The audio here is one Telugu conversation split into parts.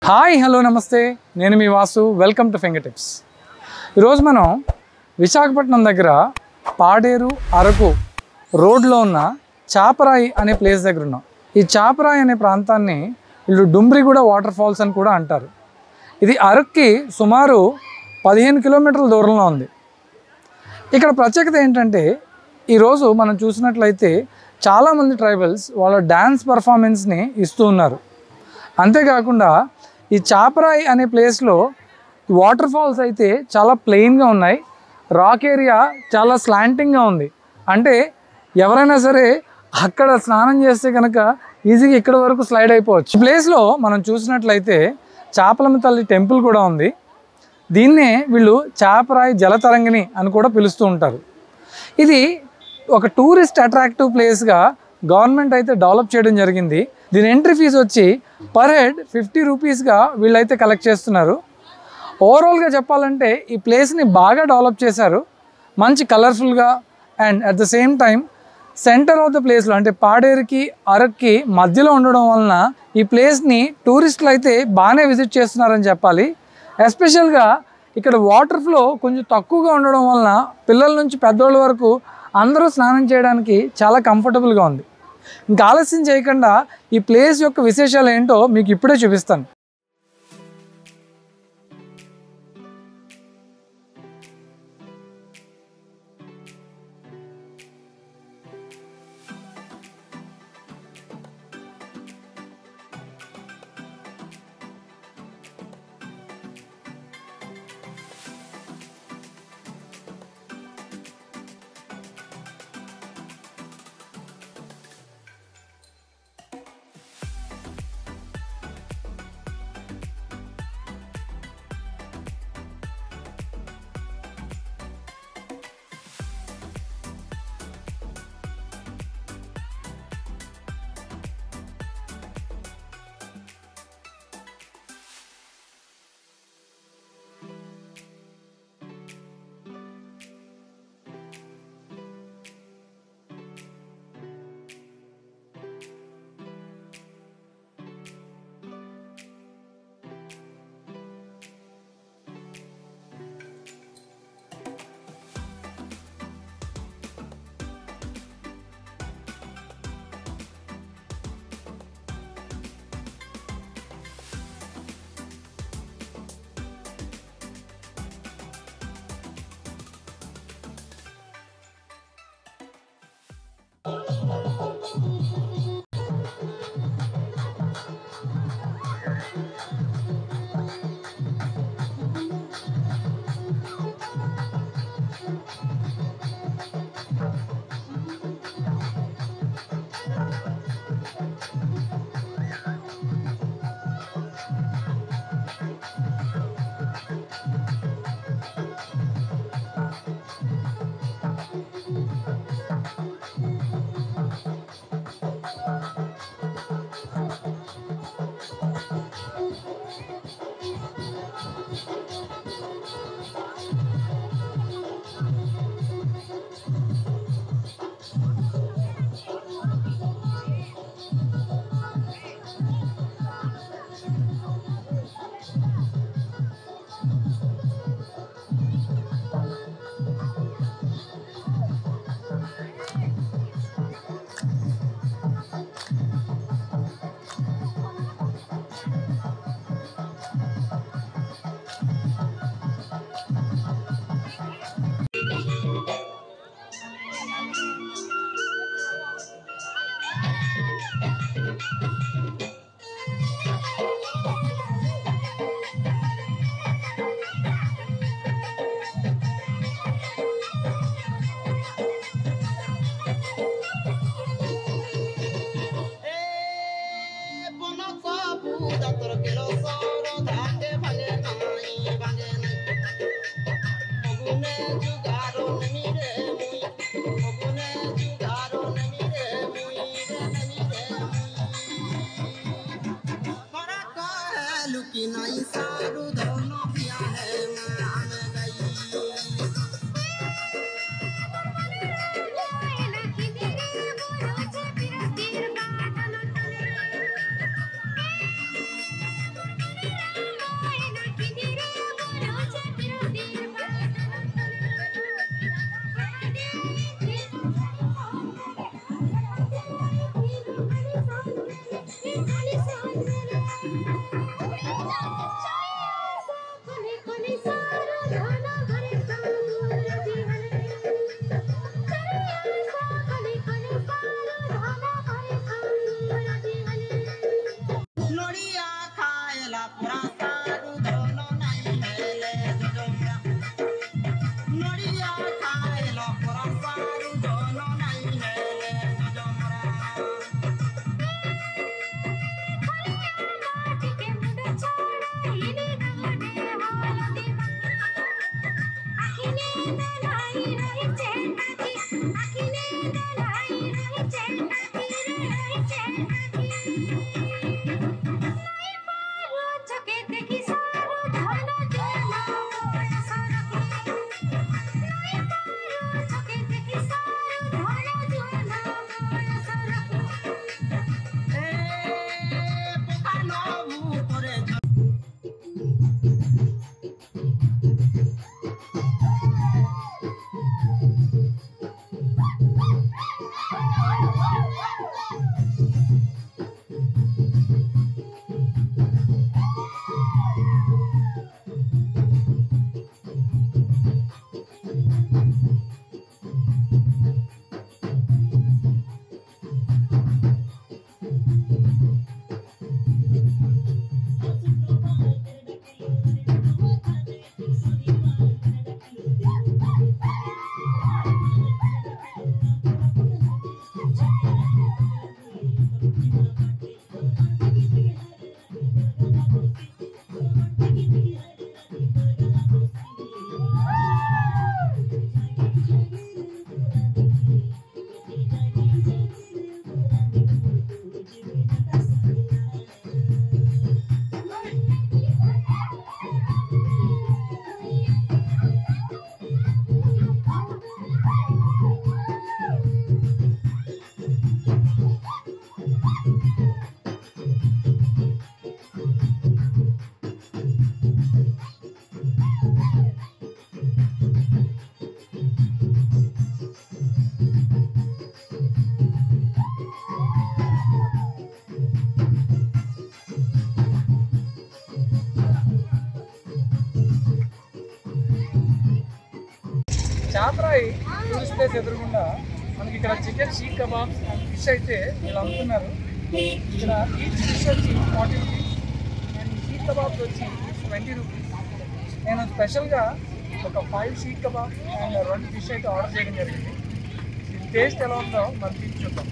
హాయ్ హలో నమస్తే నేను మీ Vasu welcome to finger tips ఈరోజు మనం విశాఖపట్నం దగ్గర పాడేరు అరకు రోడ్లో ఉన్న చాపరాయి అనే ప్లేస్ దగ్గర ఉన్నాం ఈ చాపరాయి అనే ప్రాంతాన్ని వీళ్ళు డుమ్రిగూడ వాటర్ ఫాల్స్ అని కూడా అంటారు ఇది అరక్కి సుమారు పదిహేను కిలోమీటర్ల దూరంలో ఉంది ఇక్కడ ప్రత్యేకత ఏంటంటే ఈరోజు మనం చూసినట్లయితే చాలామంది ట్రైబల్స్ వాళ్ళ డ్యాన్స్ పర్ఫార్మెన్స్ని ఇస్తూ ఉన్నారు అంతేకాకుండా ఈ చాపరాయి అనే ప్లేస్లో వాటర్ ఫాల్స్ అయితే చాలా ప్లెయిన్గా ఉన్నాయి రాక్ ఏరియా చాలా స్లాంటింగ్గా ఉంది అంటే ఎవరైనా సరే అక్కడ స్నానం చేస్తే కనుక ఈజీగా ఇక్కడ వరకు స్లైడ్ అయిపోవచ్చు ఈ ప్లేస్లో మనం చూసినట్లయితే చాపలమ్మ తల్లి టెంపుల్ కూడా ఉంది దీన్నే వీళ్ళు చాపరాయి జలతరంగిణి అని కూడా పిలుస్తూ ఉంటారు ఇది ఒక టూరిస్ట్ అట్రాక్టివ్ ప్లేస్గా గవర్నమెంట్ అయితే డెవలప్ చేయడం జరిగింది దీని ఎంట్రీ ఫీజు వచ్చి పర్ హెడ్ ఫిఫ్టీ రూపీస్గా వీళ్ళైతే కలెక్ట్ చేస్తున్నారు ఓవరాల్గా చెప్పాలంటే ఈ ప్లేస్ని బాగా డెవలప్ చేశారు మంచి కలర్ఫుల్గా and at the same time centre of the ప్లేస్లో అంటే పాడేరుకి అరక్కి మధ్యలో ఉండడం వలన ఈ ప్లేస్ని టూరిస్టులు అయితే బాగానే విజిట్ చేస్తున్నారని చెప్పాలి ఎస్పెషల్గా ఇక్కడ వాటర్ ఫ్లో కొంచెం తక్కువగా ఉండడం వలన పిల్లల నుంచి పెద్దోళ్ళ వరకు అందరూ స్నానం చేయడానికి చాలా కంఫర్టబుల్గా ఉంది ఇంకా ఆలస్యం చేయకుండా ఈ ప్లేస్ యొక్క విశేషాలు ఏంటో మీకు ఇప్పుడే చూపిస్తాను Thank you. Chaparai tourist place ఎదురుగుండా మనకి ఇక్కడ chicken seekh kebabs and fish అయితే వీళ్ళు అమ్ముతున్నారు ఇక్కడ ఈచ్ ఫిష్ వచ్చి forty rupees and seekh kebabs వచ్చి ట్వంటీ రూపీస్ నేను స్పెషల్గా ఒక ఫైవ్ షీక్ కబాబ్ అండ్ రెండు ఫిష్ అయితే ఆర్డర్ చేయడం జరిగింది ఇది టేస్ట్ ఎలా ఉందో మనం తిని చూద్దాం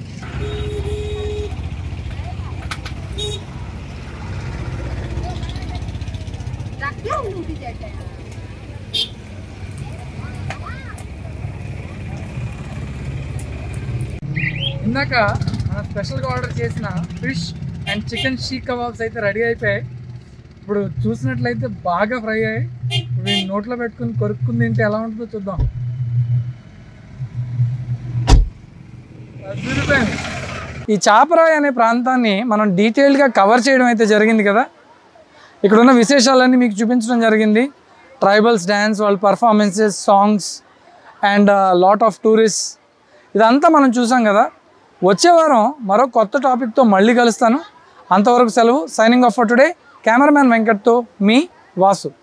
ఇందాక మనం స్పెషల్గా ఆర్డర్ చేసిన fish and chicken seekh kebabs అయితే రెడీ అయిపోయాయి ఇప్పుడు చూసినట్లయితే బాగా ఫ్రై అయ్యాయి ఇప్పుడు ఈ నోట్లో పెట్టుకుని కొరుక్కుని తింటే ఎలా ఉంటుందో చూద్దాం అదిరిపోయింది. ఈ చాపరాయి అనే ప్రాంతాన్ని మనం డీటెయిల్డ్గా కవర్ చేయడం అయితే జరిగింది కదా ఇక్కడ ఉన్న విశేషాలన్నీ మీకు చూపించడం జరిగింది ట్రైబల్స్ డ్యాన్స్ వాళ్ళ performances songs and lot of tourist ఇదంతా మనం చూసాం కదా వచ్చే వారం మరో కొత్త టాపిక్తో మళ్ళీ కలుస్తాను అంతవరకు సెలవు signing off for today cameraman వెంకట్తో మీ వాసు